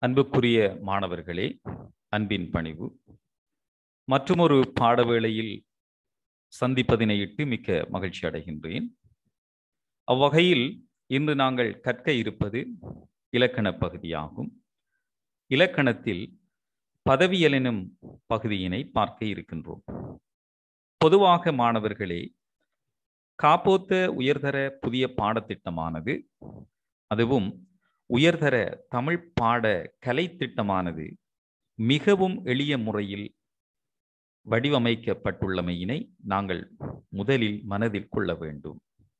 அன்புக்குரிய மாணவர்களே அன்பின் பணிவு மற்றுமொரு பாடவேளையில் சந்திப்பதினையிட்டு மிக்க மகிழ்ச்சி அடைகின்றேன் அவ்வகையில் இன்று நாங்கள் கற்க இருப்பது இலக்கண பகுதியாகும் இலக்கணத்தில் பதவியல் எனும் பகுதியினை பார்க்க இருக்கின்றோம் பொதுவாக மாணவர்களே காப்போத்த உயர்தர புதிய பாடத்திட்டமானது அதுவும் உயர்தர தமிழ் பாட கலை திட்டமானது மிகவும் எளிய முறையில் வடிவமைக்கப்பட்டுள்ளமையினை நாங்கள் முதலில் மனதில் கொள்ள வேண்டும்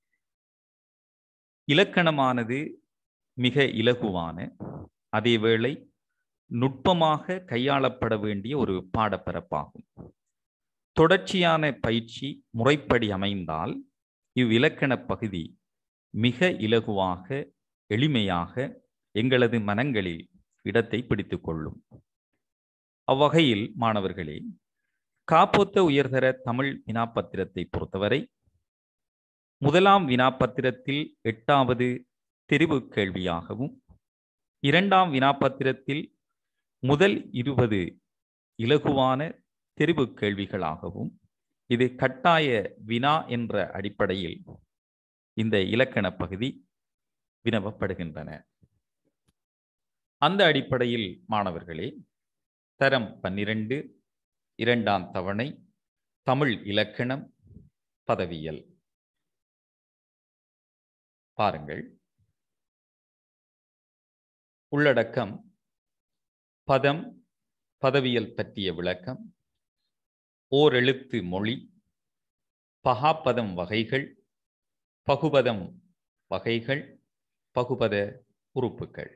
இலக்கணமானது மிக இலகுவான அதேவேளை நுட்பமாக கையாளப்பட வேண்டிய ஒரு பாடப்பரப்பாகும் தொடர்ச்சியான பயிற்சி முறைப்படி அமைந்தால் இவ்விலக்கண பகுதி மிக இலகுவாக எளிமையாக எங்களது மனங்களில் இடத்தை பிடித்து கொள்ளும் அவ்வகையில் மாணவர்களே காப்பொத்த உயர்தர தமிழ் வினாப்பத்திரத்தை பொறுத்தவரை முதலாம் வினாப்பத்திரத்தில் எட்டாவது தெரிவு கேள்வியாகவும் இரண்டாம் வினாப்பத்திரத்தில் முதல் இருபது இலகுவான தெரிவு கேள்விகளாகவும் இது கட்டாய வினா என்ற அடிப்படையில் இந்த இலக்கண பகுதி வினவப்படுகின்றன அந்த அடிப்படையில் மாணவர்களே தரம் பன்னிரண்டு இரண்டாம் தவணை தமிழ் இலக்கணம் பதவியல் பாருங்கள் உள்ளடக்கம் பதம் பதவியல் பற்றிய விளக்கம் ஓரெழுத்து மொழி பகாப்பதம் வகைகள் பகுபதம் வகைகள் பகுபத உறுப்புகள்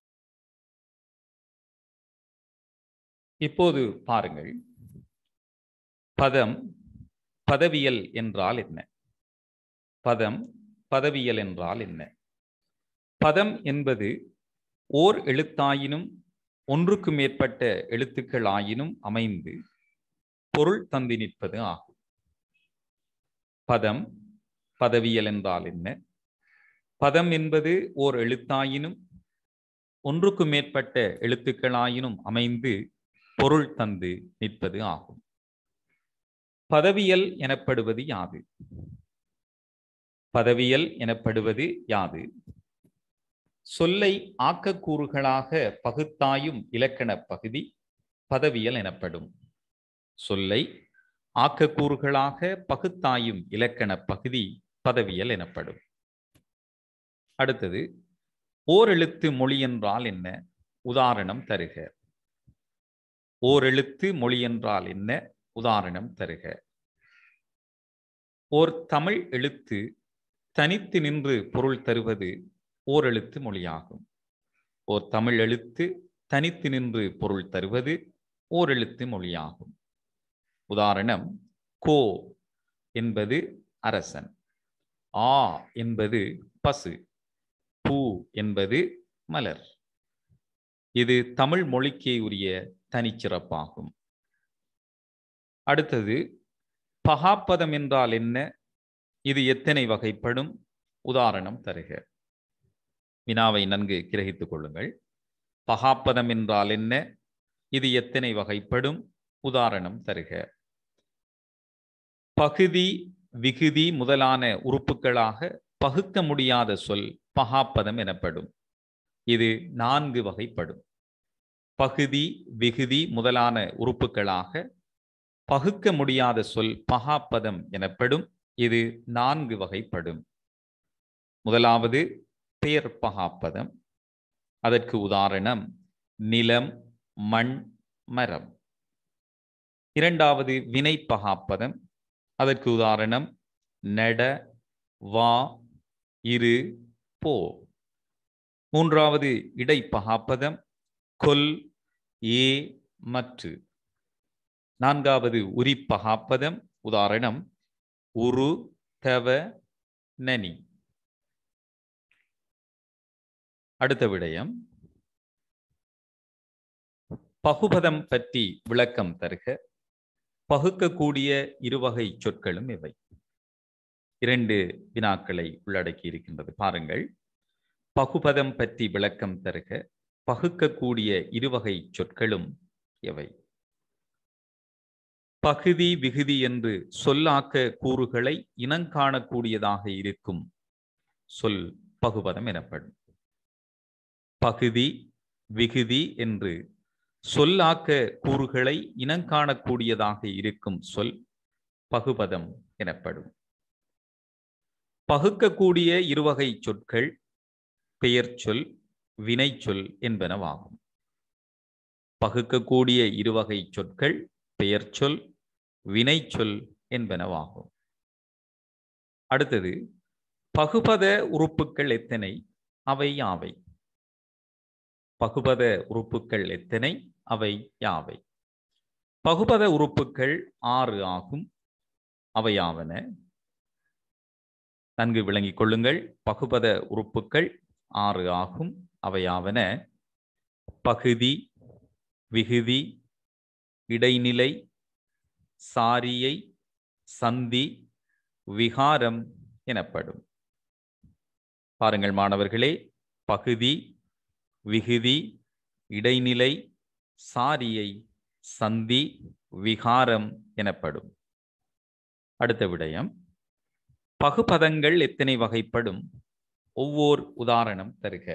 இப்போது பாருங்கள் பதம் பதவியல் என்றால் என்ன பதம் பதவியல் என்றால் என்ன பதம் என்பது ஓர் எழுத்தாயினும் ஒன்றுக்கு மேற்பட்ட எழுத்துக்கள் ஆயினும் அமைந்து பொருள் தந்து நிற்பது ஆகும் பதம் பதவியல் என்றால் என்ன பதம் என்பது ஓர் எழுத்தாயினும் ஒன்றுக்கு மேற்பட்ட எழுத்துக்களாயினும் அமைந்து பொருள் தந்து நிற்பது ஆகும் பதவியல் எனப்படுவது யாது பதவியல் எனப்படுவது யாது சொல்லை ஆக்கக்கூறுகளாக பகுத்தாயும் இலக்கண பகுதி பதவியல் எனப்படும் சொல்லை ஆக்கக்கூறுகளாக பகுத்தாயும் இலக்கண பகுதி பதவியல் எனப்படும் அடுத்தது ஓரெழுத்து மொழி என்றால் என்ன உதாரணம் தருக ஓரெழுத்து மொழி என்றால் என்ன உதாரணம் தருக ஓர் தமிழ் எழுத்து தனித்து நின்று பொருள் தருவது ஓரெழுத்து மொழியாகும் ஓர் தமிழ் எழுத்து தனித்து நின்று பொருள் தருவது ஓரெழுத்து மொழியாகும் உதாரணம் கோ என்பது அரசன் ஆ என்பது பசு பூ என்பது மலர் இது தமிழ் மொழிக்கே உரிய தனிச்சிறப்பாகும் அடுத்தது பகாப்பதம் என்றால் என்ன இது எத்தனை வகைப்படும் உதாரணம் தருக வினாவை நன்கு கிரகித்துக் கொள்ளுங்கள் பகாப்பதம் என்றால் என்ன இது எத்தனை வகைப்படும் உதாரணம் தருக பகுதி விகுதி முதலான உறுப்புகளாக பகுக்க முடியாத சொல் பகாப்பதம் எனப்படும் இது நான்கு வகைப்படும் பகுதி விகுதி முதலான உறுப்புகளாக பகுக்க முடியாத சொல் பகாப்பதம் எனப்படும் இது நான்கு வகைப்படும் முதலாவது பெயர் பகாப்பதம் அதற்கு உதாரணம் நிலம் மண் மரம் இரண்டாவது வினை பகாப்பதம் அதற்கு உதாரணம் நட வா இரு போ மூன்றாவது இடைப்பகாப்பதம் கொல் ஏ மற்று நான்காவது உரிப்பகாப்பதம் உதாரணம் உரு தவ நனி அடுத்த விடயம் பகுபதம் பற்றி விளக்கம் தருக பகுக்கக்கூடிய இருவகை சொற்களும் இவை இரண்டு வினாக்களை உள்ளடக்கி இருக்கின்றது பாருங்கள் பகுபதம் பற்றி விளக்கம் தருக பகுக்கக்கூடிய இருவகை சொற்களும் எவை பகுதி விகுதி என்று சொல்லாக்க கூறுகளை இனங்காணக்கூடியதாக இருக்கும் சொல் பகுபதம் எனப்படும் பகுதி விகுதி என்று சொல்லாக்க கூறுகளை இனங்காணக்கூடியதாக இருக்கும் சொல் பகுபதம் எனப்படும் பகுக்கக்கூடிய இருவகை சொற்கள் பெயர் சொல் வினைச்சொல் என்பனவாகும் பகுக்கக்கூடிய இருவகை சொற்கள் பெயர் சொல் வினைச்சொல் என்பனவாகும் அடுத்தது பகுபத உறுப்புக்கள் எத்தனை அவை யாவை பகுபத உறுப்புக்கள் எத்தனை அவை யாவை பகுபத உறுப்புக்கள் ஆறு ஆகும் அவையாவன நன்கு விளங்கிக் கொள்ளுங்கள் பகுபத உறுப்புக்கள் ஆறு ஆகும் அவையாவன பகுதி விகுதி இடைநிலை சாரியை சந்தி விகாரம் எனப்படும் பாருங்கள் மாணவர்களே பகுதி விகுதி இடைநிலை சாரியை சந்தி விகாரம் எனப்படும் அடுத்த விடயம் பகுபதங்கள் எத்தனை வகைப்படும் ஒவ்வொரு உதாரணம் தருக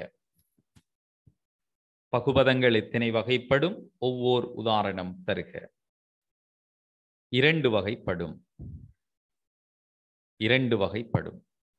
பகுபதங்கள் எத்தனை வகைப்படும் ஒவ்வொரு உதாரணம் தருக இரண்டு வகைப்படும் இரண்டு வகைப்படும்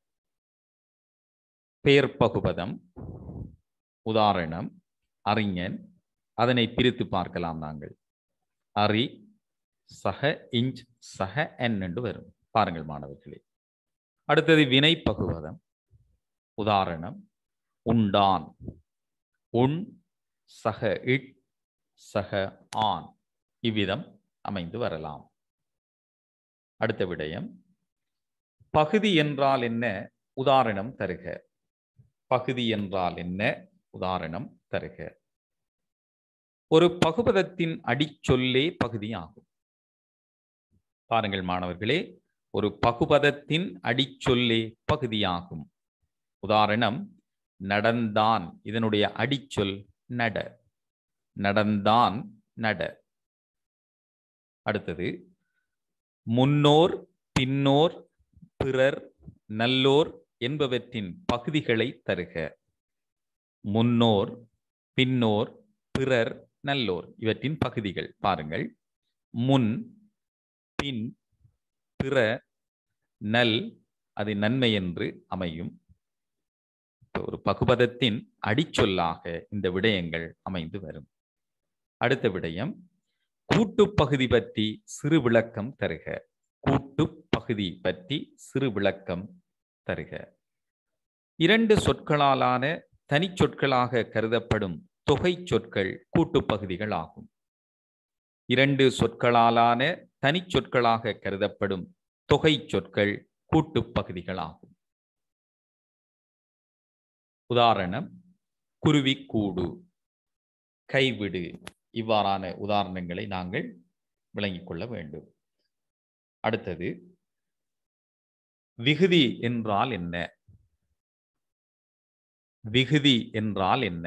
பெயர் பகுபதம் உதாரணம் அறிஞன் அதனை பிரித்து பார்க்கலாம் நாங்கள் அரி சக இஞ்ச் சக என் என்று வரும் பாருங்கள் மாணவர்களே அடுத்தது வினை பகுவதம் உதாரணம் உண்டான் உண் சக இட் சக ஆன் இவ்விதம் அமைந்து வரலாம் அடுத்த விடயம் பகுதி என்றால் என்ன உதாரணம் தருக பகுதி என்றால் என்ன உதாரணம் தருக ஒரு பகுபதத்தின் அடிச்சொல்லே பகுதியாகும் பாருங்கள் மாணவர்களே ஒரு பகுபதத்தின் அடிச்சொல்லே பகுதியாகும் உதாரணம் நடந்தான் இதனுடைய அடிச்சொல் நட நடந்தான் நட அடுத்தது முன்னோர் பின்னோர் பிறர் நல்லோர் என்பவற்றின் பகுதிகளை தருக முன்னோர் பின்னோர் பிறர் நல்லோர் இவற்றின் பகுதிகள் பாருங்கள் முன் பின் பிற நல் அது நன்மை என்று அமையும் ஒரு பகுபதத்தின் அடிச்சொல்லாக இந்த விடயங்கள் அமைந்து வரும் அடுத்த விடயம் கூட்டு பகுதி பற்றி சிறு விளக்கம் தருக கூட்டு பகுதி பற்றி சிறு விளக்கம் தருக இரண்டு சொற்களாலான தனி சொற்களாக கருதப்படும் தொகை சொற்கள் கூட்டு பகுதிகள் ஆகும் இரண்டு சொற்களாலான தனி சொற்களாக கருதப்படும் தொகை சொற்கள் கூட்டு பகுதிகளாகும் உதாரணம் குருவிக்கூடு கைவிடு இவ்வாறான உதாரணங்களை நாங்கள் விளங்கிக் கொள்ள வேண்டும் அடுத்தது விகுதி என்றால் என்ன விகுதி என்றால் என்ன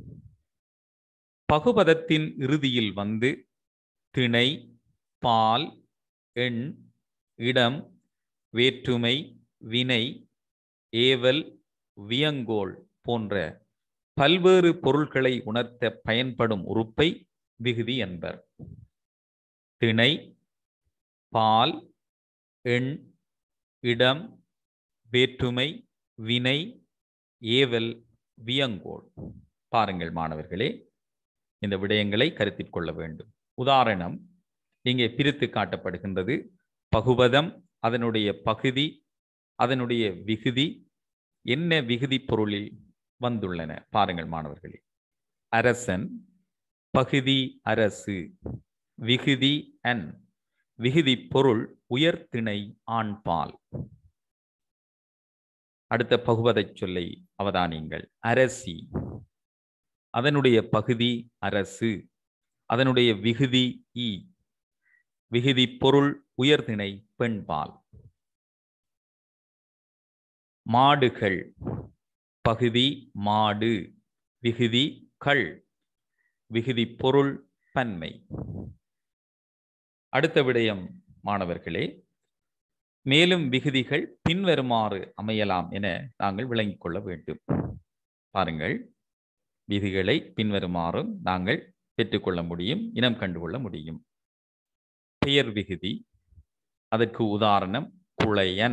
பகுபதத்தின் இறுதியில் வந்து திணை பால் எண் இடம் வேற்றுமை வினை ஏவல் வியங்கோள் போன்ற பல்வேறு பொருள்களை உணர்த்த பயன்படும் உறுப்பை விகுதி என்பர் திணை பால் எண் இடம் வேற்றுமை வினை ஏவல் வியங்கோள் பாருங்கள் மாணவர்களே இந்த விடயங்களை கருத்தில் கொள்ள வேண்டும் உதாரணம் இங்கே பிரித்து காட்டப்படுகின்றது பகுபதம் அதனுடைய பகுதி அதனுடைய விகுதி என்ன விகுதி பொருளில் வந்துள்ளன பாருங்கள் மாணவர்களே அரசன் பகுதி அரசு விகுதி அன் விகுதி பொருள் உயர்திணை ஆண்பால் அடுத்த பகுபதைச் சொல்லை அவதானியுங்கள் அரசி அதனுடைய பகுதி அரசு அதனுடைய விகுதி ஈ விகுதி பொருள் உயர்திணை பெண்பால் மாடுகள் பகுதி மாடு விகுதி சொற்கள் விகுதி பொருள் பன்மை அடுத்த விடயம் மாணவர்களே மேலும் விகுதிகள் பின்வருமாறு அமையலாம் என நாங்கள் விளங்கிக் கொள்ள வேண்டும் பாருங்கள் விதிகளை பின்வருமாறும் நாங்கள் பெற்றுக்கொள்ள முடியும் இனம் கண்டுகொள்ள முடியும் பெயர் விகுதி அதற்கு உதாரணம் குளையன்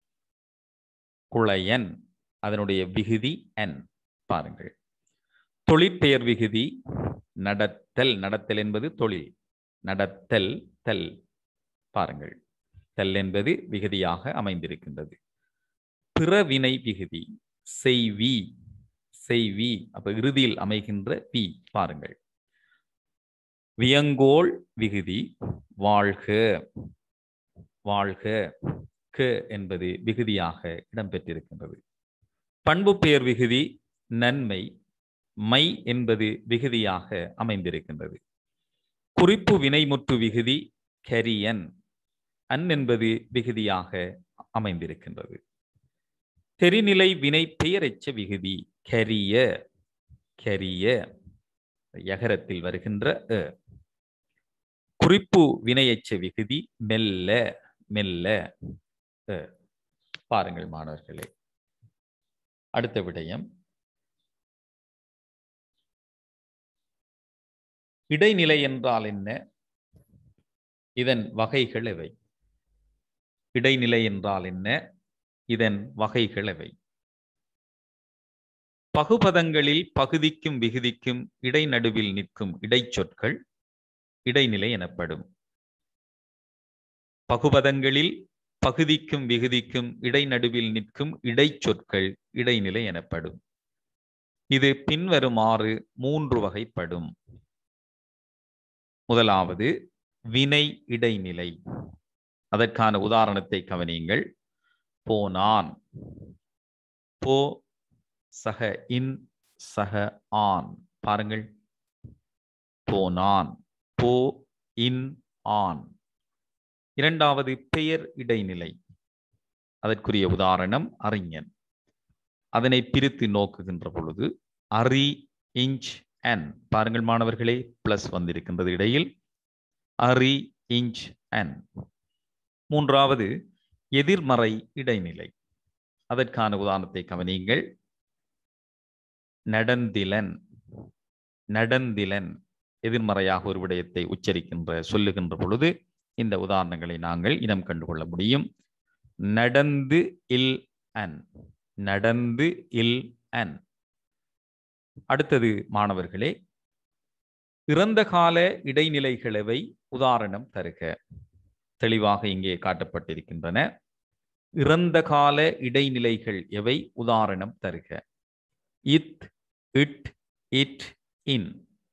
குளையன் அதனுடைய விகுதி என் பாருங்கள் தொழிற்பெயர் விகுதி நடத்தல் நடத்தல் என்பது தொழில் நடத்தல் தல் பாருங்கள் தல் என்பது விகுதியாக அமைந்திருக்கின்றது பிறவினை விகுதி செய்வி செய்வி அப்ப இறுதியில் அமைகின்ற வி பாருங்கள் வியங்கோள் விகுதி வாழ்க வாழ்க க என்பது விகுதியாக இடம்பெற்றிருக்கின்றது பண்பு பெயர் விகுதி நன்மை மை என்பது விகுதியாக அமைந்திருக்கின்றது குறிப்பு வினைமுற்று விகுதி கரியன் அன் என்பது விகுதியாக அமைந்திருக்கின்றது தெரிநிலை வினை பெயரெச்ச விகுதி கரிய கரிய யகரத்தில் வருகின்ற அ குறிப்பு வினையச்ச விகுதி மெல்ல மெல்ல அ. பாருங்கள் மாணவர்களே அடுத்த விடயம் இடைநிலை என்றால் என்ன இதன் வகைகள் எவை இடைநிலை என்றால் என்ன இதன் வகைகள் எவை பகுபதங்களில் பகுதிக்கும் விகுதிக்கும் இடைநடுவில் நிற்கும் இடைச்சொற்கள் இடைநிலை எனப்படும் பகுபதங்களில் பகுதிக்கும் விகுதிக்கும் இடைநடுவில் நிற்கும் இடைச்சொற்கள் இடைநிலை எனப்படும் இது பின்வருமாறு மூன்று வகைப்படும் முதலாவது வினை இடைநிலை அதற்கான உதாரணத்தை கவனியுங்கள் போனான் போ சக இன் சக ஆன் பாருங்கள் போனான் போ இன் ஆன் இரண்டாவது பெயர் இடைநிலை அதற்குரிய உதாரணம் அறிஞன் அதனை பிரித்து நோக்குகின்ற பொழுது அரி இன்ச் என் பாருங்கள் மாணவர்களே பிளஸ் வந்திருக்கின்றது இடையில் அரி இன்ச் என் மூன்றாவது எதிர்மறை இடைநிலை அதற்கான உதாரணத்தை கவனியுங்கள் நடந்திலன் நடந்திலன் எதிர்மறையாக ஒரு விடயத்தை உச்சரிக்கின்ற சொல்லுகின்ற பொழுது இந்த உதாரணங்களை நாங்கள் இனம் கண்டுகொள்ள முடியும் நடந்து இல் அன் நடந்து இல் அன் அடுத்தது மாணவர்களே இறந்த கால இடைநிலைகளவை உதாரணம் தருக தெளிவாக இங்கே காட்டப்பட்டிருக்கின்றன இறந்த கால இடைநிலைகள் எவை உதாரணம் தருக இத் இட் இட் இன்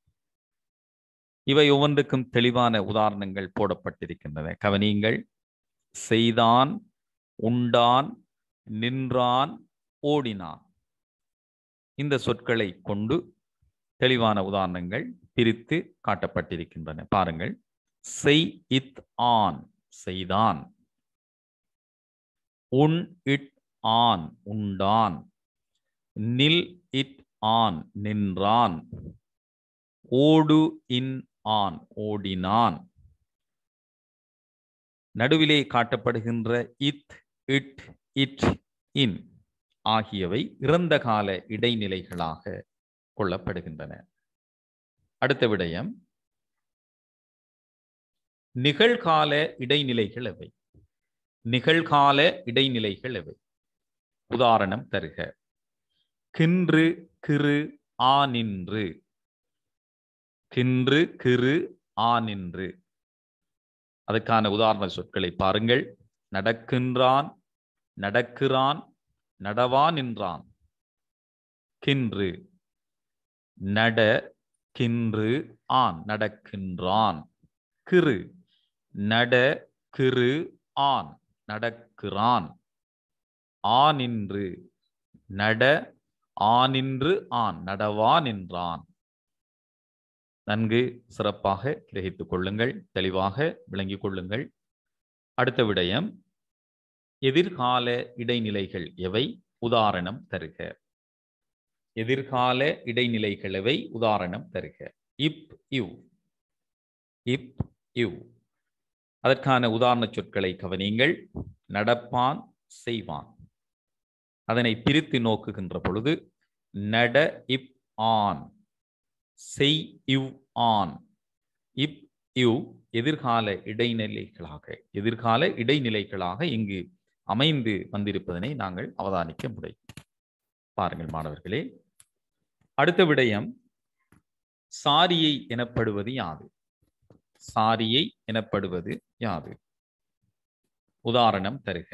இவை ஒவ்வொன்றுக்கும் தெளிவான உதாரணங்கள் போடப்பட்டிருக்கின்றன கவனியுங்கள் செய்தான் உண்டான் நின்றான் ஓடினான் இந்த சொற்களை கொண்டு தெளிவான உதாரணங்கள் பிரித்து காட்டப்பட்டிருக்கின்றன பாருங்கள் செய் இத் ஆன் செய்தான் உன் இட் ஆன் உண்டான் நில் இட் ஆன் நின்றான் ஓடு இன் ஆன் ஓடினான் நடுவிலே காட்டப்படுகின்ற இத் இட் இட் இன் ஆகியவை இறந்த கால இடைநிலைகளாக கொள்ளப்படுகின்றன அடுத்த விடயம் நிகழ்கால இடைநிலைகள் எவை நிகழ்கால இடைநிலைகள் எவை உதாரணம் தருக கின்று கிரு ஆனின்று கின்று கிரு ஆனின்று அதற்கான உதாரண சொற்களை பாருங்கள் நடக்கின்றான் நடக்கிறான் நடவான் என்றான் கின்று நட கின்று ஆன் நடக்கின்றான் கிரு நட கிரு ஆன் நடக்கிறான் ஆனின்று நட ஆனின்று ஆன் நடவான் என்றான் நன்கு சிறப்பாக கிரகித்துக் கொள்ளுங்கள் தெளிவாக விளங்கிக் கொள்ளுங்கள் அடுத்த விடயம் எதிர்கால இடைநிலைகள் எவை உதாரணம் தருக எதிர்கால இடைநிலைகளவை உதாரணம் தருக இப் இவ் இப் இவ் அதற்கான உதாரண சொற்களை கவனியுங்கள் நடப்பான் செய்வான் அதனை பிரித்து நோக்குகின்ற பொழுது நட இப் ஆன் செய் இவ் ஆன் இப் இவ் எதிர்கால இடைநிலைகளாக எதிர்கால இடைநிலைகளாக இங்கு அமைந்து வந்திருப்பதனை நாங்கள் அவதானிக்க முடியும் பாருங்கள் மாணவர்களே அடுத்த விடயம் சாரியை எனப்படுவது யாது சாரியை எனப்படுவது யாது உதாரணம் தருக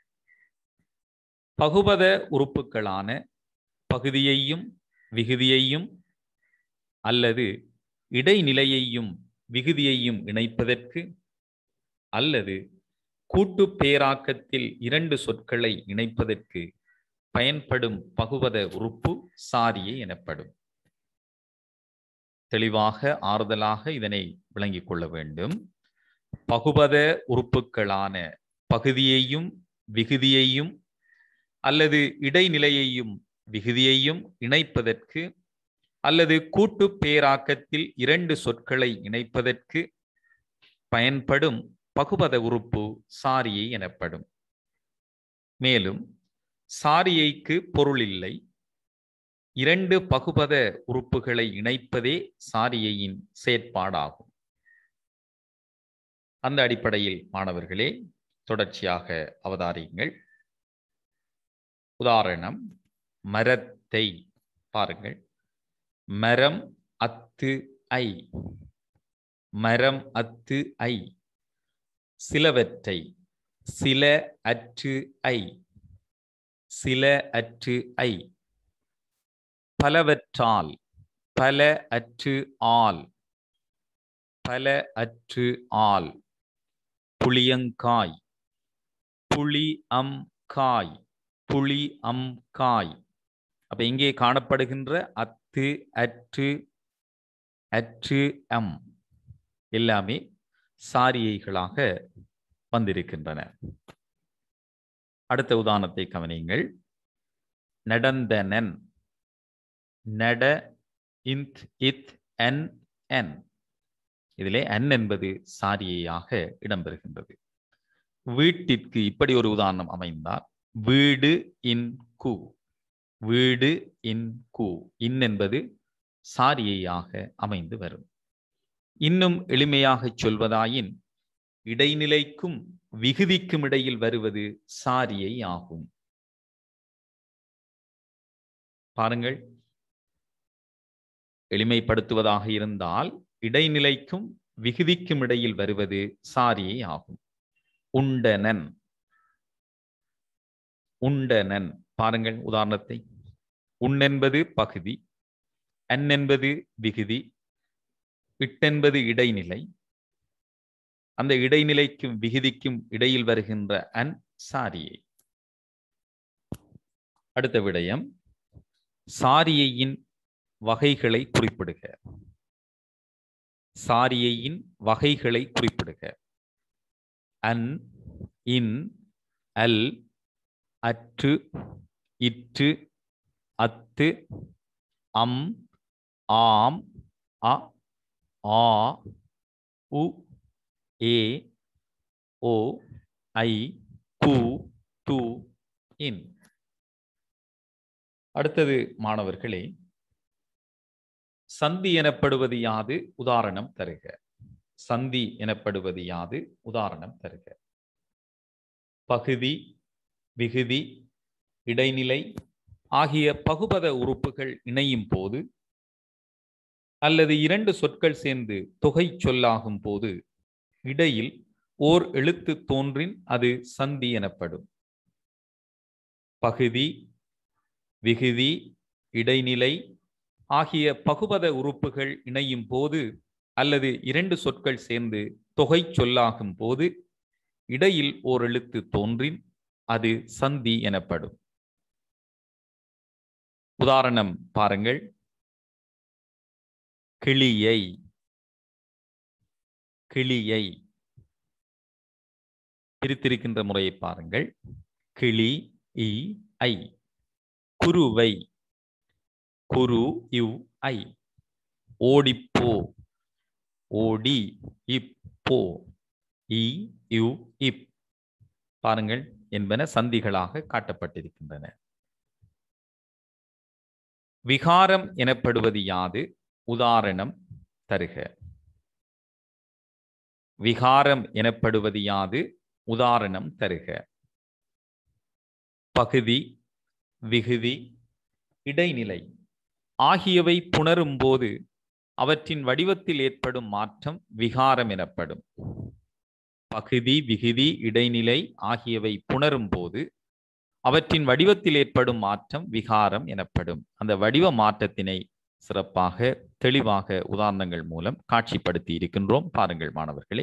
பகுபத உறுப்புகளான பகுதியையும் விகுதியையும் அல்லது இடைநிலையையும் விகுதியையும் இணைப்பதற்கு அல்லது கூட்டு பேராக்கத்தில் இரண்டு சொற்களை இணைப்பதற்கு பயன்படும் பகுபத உறுப்பு சாரியை எனப்படும் தெளிவாக ஆறுதலாக இதனை விளங்கிக் கொள்ள வேண்டும் பகுபத உறுப்புகளான பகுதியையும் விகுதியையும் அல்லது இடைநிலையையும் விகுதியையும் இணைப்பதற்கு அல்லது கூட்டு பேராக்கத்தில் இரண்டு சொற்களை இணைப்பதற்கு பயன்படும் பகுபத உறுப்பு சாரியை எனப்படும் மேலும் சாரியைக்கு பொருள் இல்லை இரண்டு பகுபத உறுப்புகளை இணைப்பதே சாரியையின் செயற்பாடாகும் அந்த அடிப்படையில் மாணவர்களே தொடர்ச்சியாக அவதாரியுங்கள் உதாரணம் மரத்தை பாருங்கள் மரம் அத்து ஐ மரம் அத்து ஐ சிலவற்றை சில அற்று ஐ சில அற்று ஐ பலவற்றால் பல அற்று ஆல் பல அற்று ஆல் புளியங்காய் புளி அம் காய் புளி அம் காய் அப்ப இங்கே காணப்படுகின்ற அத்து அற்று அற்று அம் எல்லாமே சாரியைகளாக வந்திருக்கின்றன அடுத்த உதாரணத்தை கவனியுங்கள் நடந்தனன் நட இந்த் இத் என் என் இதிலே அன் என்பது சாரியையாக இடம்பெறுகின்றது வீட்டிற்கு இப்படி ஒரு உதாரணம் அமைந்தால் வீடு இன் கு வீடு இன் கு இன் என்பது சாரியையாக அமைந்து வரும் இன்னும் எளிமையாக சொல்வதாயின் இடைநிலைக்கும் விகுதிக்கும் இடையில் வருவது சாரியை ஆகும் பாருங்கள் எளிமைப்படுத்துவதாக இருந்தால் இடைநிலைக்கும் விகுதிக்கும் இடையில் வருவது சாரியை ஆகும் உண்டனன் உண்டனன் பாருங்கள் உதாரணத்தை உன் என்பது பகுதி அன் என்பது விகுதி இட்டென்பது இடைநிலை அந்த இடைநிலைக்கும் விகுதிக்கும் இடையில் வருகின்ற அன் சாரியை அடுத்த விடயம் சாரியையின் வகைகளை குறிப்பிடுக சாரியையின் வகைகளை குறிப்பிடுக அன் இன் அல் அற்று இற்று அத்து அம் ஆம் அ ஆ உ ஏ ஓ ஐ கு து இன் அடுத்தது மாணவர்களே சந்தி எனப்படுவது யாது உதாரணம் தருக சந்தி எனப்படுவது யாது உதாரணம் தருக பகுதி விகுதி இடைநிலை ஆகிய பகுபத உறுப்புகள் இணையும் போது அல்லது இரண்டு சொற்கள் சேர்ந்து தொகை சொல்லாகும் போது இடையில் ஓர் எழுத்து தோன்றின் அது சந்தி எனப்படும் பகுதி விகுதி இடைநிலை ஆகிய பகுபத உறுப்புகள் இணையும் போது அல்லது இரண்டு சொற்கள் சேர்ந்து தொகை சொல்லாகும் போது இடையில் ஓர் எழுத்து தோன்றின் அது சந்தி எனப்படும் உதாரணம் பாருங்கள் கிளியை கிளியை பிரித்திருக்கின்ற முறையை பாருங்கள் கிளி இ ஐ குருவை குரு இவ் ஐ ஓடிப்போ ஓடி இப்போ இ யு இப் பாருங்கள் என்பன சந்திகளாக காட்டப்பட்டிருக்கின்றன விகாரம் எனப்படுவது யாது உதாரணம் தருக விகாரம் எனப்படுவது யாது உதாரணம் தருக பகுதி விகுதி இடைநிலை ஆகியவை புணரும் போது அவற்றின் வடிவத்தில் ஏற்படும் மாற்றம் விகாரம் எனப்படும் பகுதி விகுதி இடைநிலை ஆகியவை புணரும் போது அவற்றின் வடிவத்தில் ஏற்படும் மாற்றம் விகாரம் எனப்படும் அந்த வடிவ மாற்றத்தினை சிறப்பாக தெளிவாக உதாரணங்கள் மூலம் காட்சிப்படுத்தி இருக்கின்றோம் பாருங்கள் மாணவர்களே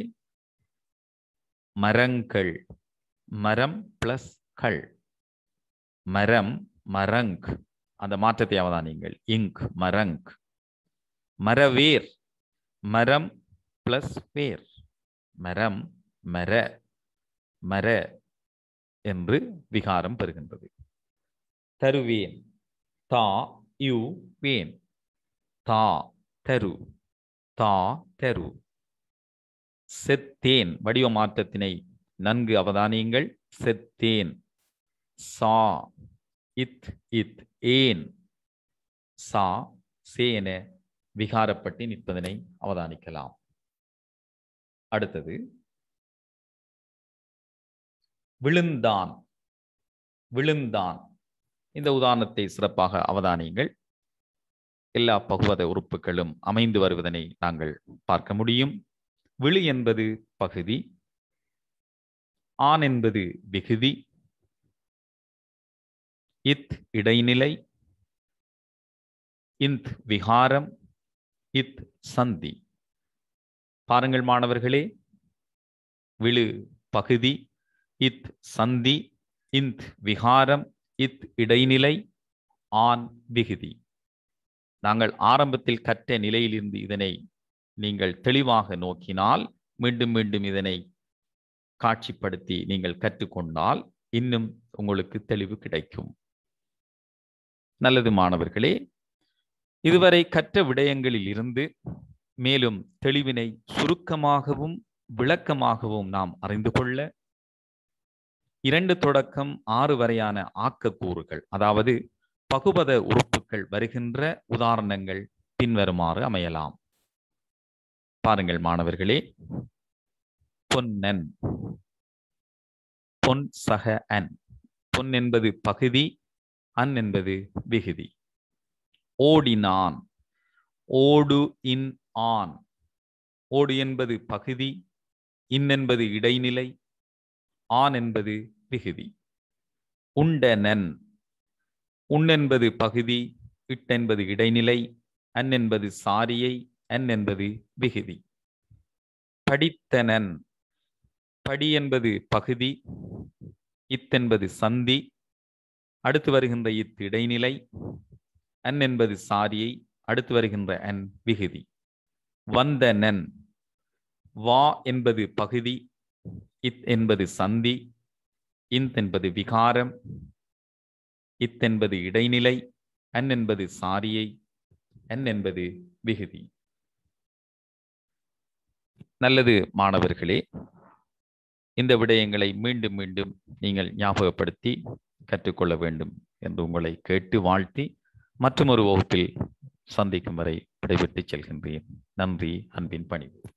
மரங்கள் மரம் பிளஸ் கள் மரம் மரங் அந்த மாற்றத்தை அவதானிங்கள் இங்க் மரங் மரவேர் மரம் பிளஸ் வேர் மரம் மர மர என்று விகாரம் பெறுகின்றது தருவேன் தா யு வேன் தா தரு தா தரு செத்தேன் வடிவ மாற்றத்தினை நன்கு அவதானியுங்கள் செத்தேன் சா இத் இத் ஏன் சா சேன விகாரப்பட்டு நிற்பதனை அவதானிக்கலாம் அடுத்தது விழுந்தான் விழுந்தான் இந்த உதாரணத்தை சிறப்பாக அவதானியுங்கள் எல்லா பகுவத உறுப்புகளும் அமைந்து வருவதனை நாங்கள் பார்க்க முடியும் விழு என்பது பகுதி ஆண் என்பது விகுதி இத் இடைநிலை இந்த் விகாரம் இத் சந்தி பாருங்கள் மாணவர்களே விழு பகுதி இத் சந்தி இந்த் விகாரம் இத் இடைநிலை ஆண் விகுதி நாங்கள் ஆரம்பத்தில் கற்ற நிலையிலிருந்து இதனை நீங்கள் தெளிவாக நோக்கினால் மீண்டும் மீண்டும் இதனை காட்சிப்படுத்தி நீங்கள் கற்றுக்கொண்டால் இன்னும் உங்களுக்கு தெளிவு கிடைக்கும் நல்லது மாணவர்களே இதுவரை கற்ற விடயங்களில் இருந்து மேலும் தெளிவினை சுருக்கமாகவும் விளக்கமாகவும் நாம் அறிந்து கொள்ள இரண்டு தொடக்கம் ஆறு வரையான ஆக்கக்கூறுகள் அதாவது பகுபத உறுப்புகள் வருகின்ற உதாரணங்கள் பின்வருமாறு அமையலாம் பாருங்கள் மாணவர்களே பொன்னன் பொன் சக அன் பொன் என்பது பகுதி அன் என்பது விகுதி ஓடினான் ஓடு இன் ஆன் ஓடு என்பது பகுதி இன் என்பது இடைநிலை ஆன் என்பது விகுதி உண்டனன் உன் என்பது பகுதி இட் என்பது இடைநிலை அன் என்பது சாரியை அன் என்பது விகுதி படித்தனன் படி என்பது பகுதி இத் என்பது சந்தி அடுத்து வருகின்ற இத் இடைநிலை அன் என்பது சாரியை அடுத்து வருகின்ற அன் விகுதி வந்தனன் வா என்பது பகுதி இத் என்பது சந்தி இந்த் என்பது விகாரம் இத் என்பது இடைநிலை அன் என்பது சாரியை அன் என்பது விகுதி நல்லது மாணவர்களே இந்த விடயங்களை மீண்டும் மீண்டும் நீங்கள் ஞாபகப்படுத்தி கற்றுக்கொள்ள வேண்டும் என்று உங்களை கேட்டு வாழ்த்தி மற்றொரு வகுப்பில் சந்திக்கும் வரை விடைபெற்று செல்கின்றேன் நன்றி அன்பின் பணிவு